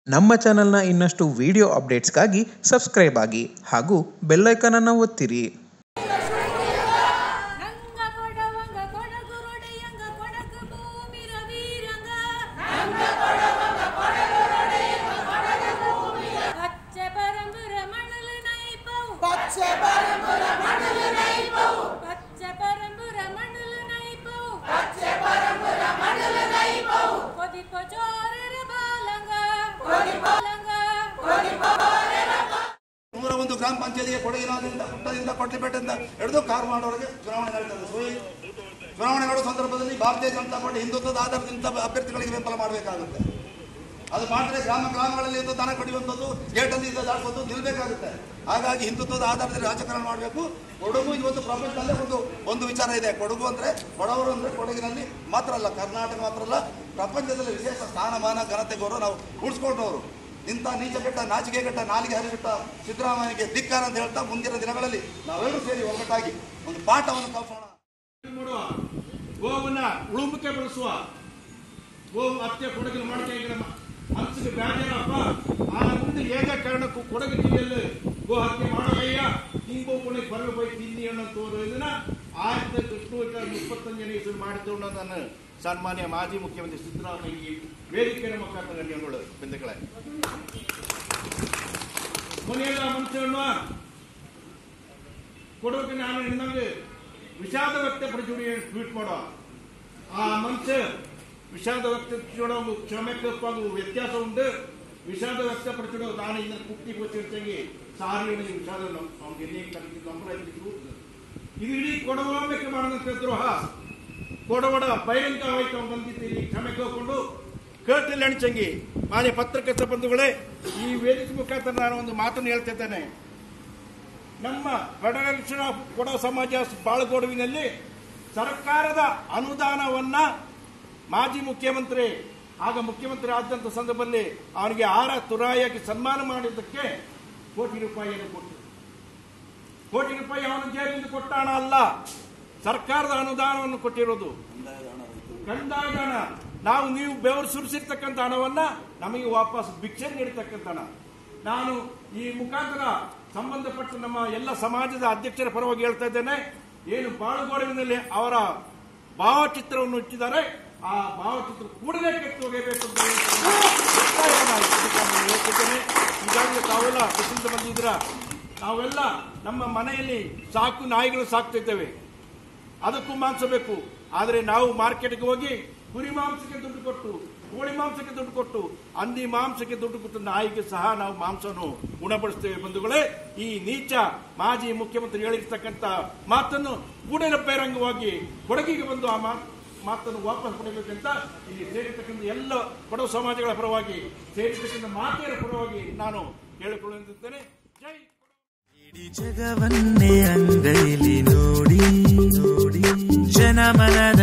ನಮ್ಮ ಚಾನೆಲ್ನ ಇನ್ನಷ್ಟು ವಿಡಿಯೋ ಅಪ್ಡೇಟ್ಸ್ಗಾಗಿ ಸಬ್ಸ್ಕ್ರೈಬ್ ಆಗಿ ಹಾಗೂ ಬೆಲ್ಲೈಕನನ್ನು ಒತ್ತಿರಿ ರಂಗ ಕೊಡವಂಗ ಕೊಡಗುರುಡೆಯಂಗ ಕೊಡಗು ಭೂಮಿ ರವೀರಂಗ ಪಚ್ಚೆ ಪರಂಬುರ ಮಣಲು ನೈಪವು ಪಚ್ಚೆ ಪರಂಬುರ ಮಣಲು ನೈಪವು ಪಚ್ಚೆ ಪರಂಬುರ ಮಣಲು ನೈಪವು ಪಚ್ಚೆ ಪರಂಬುರ ಮಣಲು ನೈಪವು ಕೊದಿಪ ಜೋರರ ಬಾಲಂಗ ಕೊದಿಪ- ಬಾಲಂಗ ನೂರ ಒಂದು ಗ್ರಾಮ ಪಂಚಾಯತಿಗೆ ಕೊಡಗಿನಾದ್ರಿಂದ ಪುಟ್ಟದಿಂದ ಕೊಟ್ಲಿಪೇಟೆಯಿಂದ ಹಿಡಿದು ಕಾರವಾರವರೆಗೆ ಚುನಾವಣೆ ನಡೀತದೆ ಸೊ ಈ ಚುನಾವಣೆ ನಡೆಯುವ ಸಂದರ್ಭದಲ್ಲಿ ಭಾರತೀಯ ಜನತಾ ಪಾರ್ಟಿ ಹಿಂದುತ್ವದ ಆಧಾರದಿಂದ ಅಭ್ಯರ್ಥಿಗಳಿಗೆ ಬೆಂಬಲ ಮಾಡಬೇಕಾಗುತ್ತೆ ಅದು ಮಾಡಿದ್ರೆ ಗ್ರಾಮ ಗ್ರಾಮಗಳಲ್ಲಿ ಒಂದು ದನ ಕಡಿಯುವಂಥದ್ದು ಗೇಟಲ್ಲಿ ಇದು ದಾಟಿಸೋದು ನಿಲ್ಬೇಕಾಗುತ್ತೆ ಹಾಗಾಗಿ ಹಿಂದುತ್ವದ ಆಧಾರದಲ್ಲಿ ರಾಜಕಾರಣ ಮಾಡಬೇಕು ಕೊಡಗು ಇವತ್ತು ಪ್ರಪಂಚದಲ್ಲೇ ಒಂದು ಒಂದು ವಿಚಾರ ಇದೆ ಕೊಡಗು ಅಂದರೆ ಕೊಡವರು ಅಂದರೆ ಕೊಡಗಿನಲ್ಲಿ ಮಾತ್ರ ಅಲ್ಲ ಕರ್ನಾಟಕ ಮಾತ್ರ ಅಲ್ಲ ಪ್ರಪಂಚದಲ್ಲಿ ವಿಶೇಷ ಸ್ಥಾನಮಾನ ಘನತೆ ಗೌರವ ನಾವು ಉಳಿಸ್ಕೊಂಡವರು ಇಂಥ ನೀಚಗೆಟ್ಟ ನಾಚಿಕೆಗೆಟ್ಟ ನಾಲಿಗೆ ಹರಿಬಿಟ್ಟ ಸಿದ್ದರಾಮಯ್ಯಗೆ ಧಿಕ್ಕಾರ ಅಂತ ಹೇಳ್ತಾ ಮುಂದಿನ ದಿನಗಳಲ್ಲಿ ನಾವೆಲ್ಲರೂ ಸೇರಿ ಒಗ್ಗಟ್ಟಾಗಿ ಒಂದು ಪಾಠವನ್ನು ಕಲಿಸೋಣ ಮಾಡುವ ಗೋವನ್ನ ಉಳುಮುಕೆ ಬಳಸುವ ಗೋವು ಹತ್ಯೆ ಕೊಡಗಿನ ಮಾಡಿಕೆ ಮನಸ್ಸಿಗೆ ಬ್ಯಾಜೇನಪ್ಪ ಆ ಮುಂದೆ ಏಕ ಕಾರಣಕ್ಕೂ ಕೊಡಗು ಜಿಲ್ಲೆಯಲ್ಲಿ ಗೋ ಹತ್ಯೆ ಮಾಡಲಯ್ಯ ಹಿಂಗೋ ಕೊನೆಗೆ ಬರಲು ಬೈ ತಿನ್ನಿ ಅನ್ನೋ ತೋರುವುದನ್ನ ಆಯ್ತು ಕೃಷ್ಣ ಇಪ್ಪತ್ತಂಜನೇ ಇಸಲು ಮಾಡಿದ್ದು ಅನ್ನೋದನ್ನು ಸನ್ಮಾನ್ಯ ಮಾಜಿ ಮುಖ್ಯಮಂತ್ರಿ ಸಿದ್ದರಾಮಯ್ಯ ಈ ವೇದಿಕೆಯ ಮುಖಾಂತರ ಗಣ್ಯಗಳು ಬಂಧುಗಳೇ ಕೊನೆಯಲ್ಲ ಮನುಷ್ಯಣ್ಣ ಕೊಡೋಕೆ ನಾನು ಇನ್ನೊಂದು ವಿಷಾದ ವ್ಯಕ್ತಪಡಿಸಿ ಟ್ವೀಟ್ ಮಾಡೋ ಆ ಮನುಷ್ಯ ವಿಷಾದ ವ್ಯಕ್ತಪಡಿಸೋ ಕ್ಷಮೆಕ್ಕಪ್ಪಾಗು ವ್ಯತ್ಯಾಸ ಉಂಟು ವಿಷಾದ ವ್ಯಕ್ತಪಡಿಸೋ ನಾನು ಇನ್ನ ಕುಟ್ಟಿ ಗೊತ್ತಿರ್ತಾಗಿ ಸಾರಿ ವಿಷಾದ ಅವ್ನಿಗೆ ಎಲ್ಲಿ ಕಲಿತು ನಂಬರ್ ಇದು ಇಡೀ ಕೊಡವಾಂಬಕ್ಕೆ ಮಾಡಿದಂತ ದ್ರೋಹ ಕೊಡವಡ ಬಹಿರಂಗವಾಯ್ತು ಅವ್ನು ಬಂದಿದ್ದೀರಿ ಕ್ಷಮೆ ಕೇಳ್ಕೊಂಡು ಕೇಳ್ತಿಲ್ಲ ಅಣಿಸಂಗಿ ಮಾನ್ಯ ಪತ್ರಕರ್ತ ಬಂಧುಗಳೇ ಈ ವೇದಿಕೆ ಮುಖಾಂತರ ನಾನು ಒಂದು ಮಾತನ್ನು ಹೇಳ್ತಿದ್ದೇನೆ ನಮ್ಮ ಫೆಡರೇಷನ್ ಆಫ್ ಕೊಡ ಸಮಾಜ ಬಾಳಗೋಡುವಿನಲ್ಲಿ ಸರ್ಕಾರದ ಅನುದಾನವನ್ನ ಮಾಜಿ ಮುಖ್ಯಮಂತ್ರಿ ಆಗ ಮುಖ್ಯಮಂತ್ರಿ ಆದಂತ ಸಂದರ್ಭದಲ್ಲಿ ಅವನಿಗೆ ಆರ ತುರಾಯಾಗಿ ಸನ್ಮಾನ ಮಾಡಿದ್ದಕ್ಕೆ ಕೋಟಿ ರೂಪಾಯಿಯನ್ನು ಕೊಟ್ಟು ಕೋಟಿ ರೂಪಾಯಿ ಅವನ ಜೇಬಿಂದ ಕೊಟ್ಟ ಹಣ ಅಲ್ಲ ಸರ್ಕಾರದ ಅನುದಾನವನ್ನು ಕೊಟ್ಟಿರೋದು ಕಂದಾಯ ಹಣ ನಾವು ನೀವು ಬೆವರು ಸುರಿಸಿರ್ತಕ್ಕಂಥ ಹಣವನ್ನ ನಮಗೆ ವಾಪಸ್ ಭಿಕ್ಷೆ ನೀಡತಕ್ಕಂಥ ಹಣ ನಾನು ಈ ಮುಖಾಂತರ ಸಂಬಂಧಪಟ್ಟ ನಮ್ಮ ಎಲ್ಲ ಸಮಾಜದ ಅಧ್ಯಕ್ಷರ ಪರವಾಗಿ ಹೇಳ್ತಾ ಇದ್ದೇನೆ ಏನು ಬಾಳುಗೋಡುವಿನಲ್ಲಿ ಅವರ ಭಾವಚಿತ್ರವನ್ನು ಇಟ್ಟಿದ್ದಾರೆ ಆ ಭಾವಚಿತ್ರ ಕೂಡಲೇ ಕೆತ್ತು ಹೋಗಬೇಕು ಅಂತ ಒತ್ತಾಯವನ್ನು ನಾನು ಹೇಳ್ತಿದ್ದೇನೆ ಈಗಾಗಲೇ ತಾವೆಲ್ಲ ಪ್ರಸಿದ್ಧ ಬಂದಿದ್ದೀರ ನಾವೆಲ್ಲ ನಮ್ಮ ಮನೆಯಲ್ಲಿ ಸಾಕು ನಾಯಿಗಳು ಸಾಕ್ತಿದ್ದೇವೆ ಅದಕ್ಕೂ ಮಾಂಸ ಬೇಕು ಆದರೆ ನಾವು ಮಾರ್ಕೆಟ್ಗೆ ಹೋಗಿ ಕುರಿ ಮಾಂಸಕ್ಕೆ ದುಡ್ಡು ಕೊಟ್ಟು ಕೋಳಿ ಮಾಂಸಕ್ಕೆ ದುಡ್ಡು ಕೊಟ್ಟು ಹಂದಿ ಮಾಂಸಕ್ಕೆ ದುಡ್ಡು ಕೊಟ್ಟು ನಾಯಿಗೆ ಸಹ ನಾವು ಮಾಂಸವನ್ನು ಉಣಬಡಿಸ್ತೇವೆ ಬಂಧುಗಳೇ ಈ ನೀಚ ಮಾಜಿ ಮುಖ್ಯಮಂತ್ರಿ ಹೇಳಿರ್ತಕ್ಕಂಥ ಮಾತನ್ನು ಕೂಡಲೇ ಬಹಿರಂಗವಾಗಿ ಕೊಡಗಿಗೆ ಬಂದು ಆ ಮಾತ್- ಮಾತನ್ನು ವಾಪಸ್ ಪಡೆಯಬೇಕಂತ ಇಲ್ಲಿ ಸೇರಿರ್ತಕ್ಕಂಥ ಎಲ್ಲ ಕೊಡವ ಸಮಾಜಗಳ ಪರವಾಗಿ ಸೇರಿರ್ತಕ್ಕಂಥ ಮಾತೆಯರ ಪರವಾಗಿ ನಾನು ಹೇಳಿಕೊಳ್ಳುತ್ತಿದ್ದೇನೆ ಜೈ ಇಡೀ ಜಗವನ್ನೇ ಅಂಗೈಲಿ ನೋಡಿ ನೋಡಿ ಜನಮನ